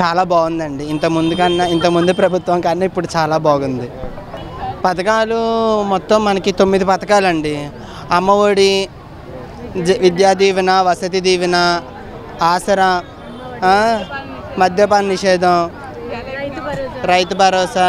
చాలా బాగుందండి ఇంత ముందు కన్నా ఇంత ముందు ప్రభుత్వం కన్నా ఇప్పుడు చాలా బాగుంది పథకాలు మొత్తం మనకి తొమ్మిది పథకాలండి అమ్మఒడి జ- విద్యా దీవెన వసతి దీవెన ఆసరా ఆ, మద్యపాన నిషేధం రైతు భరోసా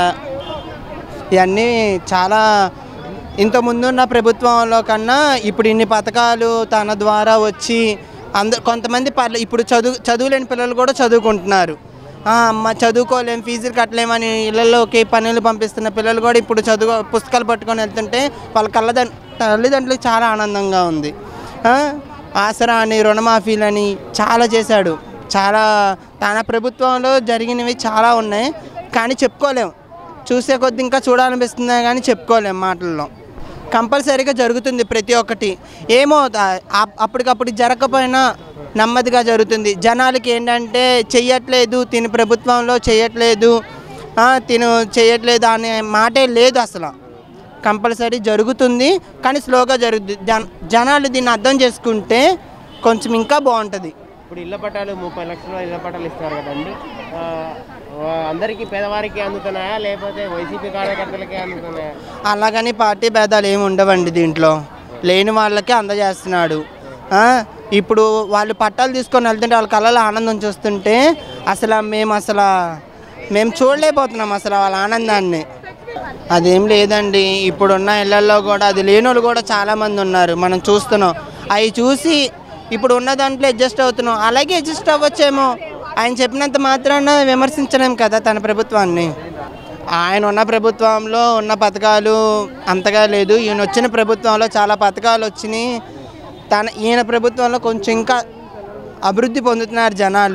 ఇవన్నీ చాలా ఇంత ముందున్న ప్రభుత్వంలో కన్నా ఇప్పుడు ఇన్ని పథకాలు తన ద్వారా వచ్చి అంద కొంతమంది పర్లే ఇప్పుడు చదువు చదువులేని పిల్లలు కూడా చదువుకుంటున్నారు ఆ, అమ్మ చదువుకోలేం ఫీజులు కట్టలేమని ఇళ్ళల్లోకి పనులు పంపిస్తున్న పిల్లలు కూడా ఇప్పుడు చదువు పుస్తకాలు పట్టుకొని వెళ్తుంటే వాళ్ళ కళ్ళ తల్లిదండ్రులకు చాలా ఆనందంగా ఉంది ఆ, ఆసరా అని రుణమాఫీలని చాలా చేశాడు చాలా తన ప్రభుత్వంలో జరిగినవి చాలా ఉన్నాయి కానీ చెప్పుకోలేం చూసే కొద్ది ఇంకా చూడాలనిపిస్తుంది కానీ చెప్పుకోలేం మాటల్లో కంపల్సరీగా జరుగుతుంది ప్రతి ఒక్కటి ఏమో ఆ- ఆ- అప్పటికప్పుడు జరగకపోయినా నెమ్మదిగా జరుగుతుంది జనాలకి ఏంటంటే చెయ్యట్లేదు తిని ప్రభుత్వంలో చేయట్లేదు ఆ, తిను చేయట్లేదు అనే మాటే లేదు అసలు కంపల్సరీ జరుగుతుంది కానీ స్లోగా జరుగుతుంది జన జనాలు దీన్ని అర్థం చేసుకుంటే కొంచెం ఇంకా బాగుంటుంది ఇప్పుడు ఇళ్ల పట్టాలు ముప్పై లక్షల ఇళ్ల పట్టాలు ఇస్తారు కదండి ఆ, ఆ, అందరికీ పేదవారికి అందుతున్నాయా లేకపోతే వైసీపీ కార్యకర్తలకే అందుతున్నాయా అలాగని పార్టీ భేదాలు ఏమి ఉండవండి దీంట్లో లేని వాళ్ళకే అందజేస్తున్నాడు ఆ, ఇప్పుడు వాళ్ళు పట్టాలు తీసుకొని వెళ్తుంటే వాళ్ళ కళ్ళలో ఆనందం చూస్తుంటే అసలు మేము అసలు మేము చూడలేకపోతున్నాం అసలు వాళ్ళ ఆనందాన్ని అదేం లేదండి ఇప్పుడున్న ఇళ్లలో కూడా అది లేని వాళ్ళు కూడా చాలామంది ఉన్నారు మనం చూస్తున్నాం అవి చూసి ఇప్పుడు ఉన్న దాంట్లో అడ్జస్ట్ అవుతున్నాం అలాగే అడ్జస్ట్ అవ్వచ్చేమో ఆయన చెప్పినంత మాత్రాన విమర్శించలేం కదా తన ప్రభుత్వాన్ని ఆయన ఉన్న ప్రభుత్వంలో ఉన్న పథకాలు అంతగా లేదు ఈయన వచ్చిన ప్రభుత్వంలో చాలా పథకాలు వచ్చినాయి తన ఈయన ప్రభుత్వంలో కొంచెం ఇంకా అభివృద్ధి పొందుతున్నారు జనాలు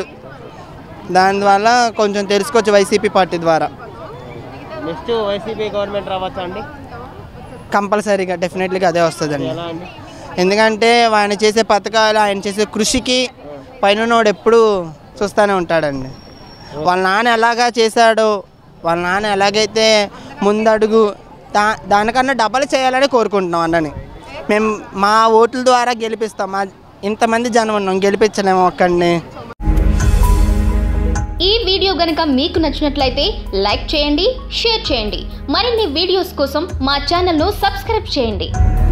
దానివల్ల కొంచెం తెలుసుకోవచ్చు వైసీపీ పార్టీ ద్వారా నెక్స్ట్ వైసీపీ గవర్నమెంట్ రావచ్చా అండి కంపల్సరీగా డెఫినెట్లీగా అదే వస్తుందండి ఎలా అండి ఎందుకంటే ఆయన చేసే పథకాలు ఆయన చేసే కృషికి పైనోడు ఎప్పుడు చూస్తూనే ఉంటాడండి వాళ్ళ నాన్న ఎలాగా చేశాడో వాళ్ళ నాన్న ఎలాగైతే ముందడుగు దా దానికన్నా డబల్ చేయాలని కోరుకుంటున్నాం అన్నని మేము మా ఓట్ల ద్వారా గెలిపిస్తాం మా ఇంతమంది జనం ఉన్నాం గెలిపించలేము ఒక్కడిని ఈ వీడియో గనుక మీకు నచ్చినట్లయితే లైక్ చేయండి షేర్ చేయండి మరిన్ని వీడియోస్ కోసం మా ఛానల్ను సబ్స్క్రైబ్ చేయండి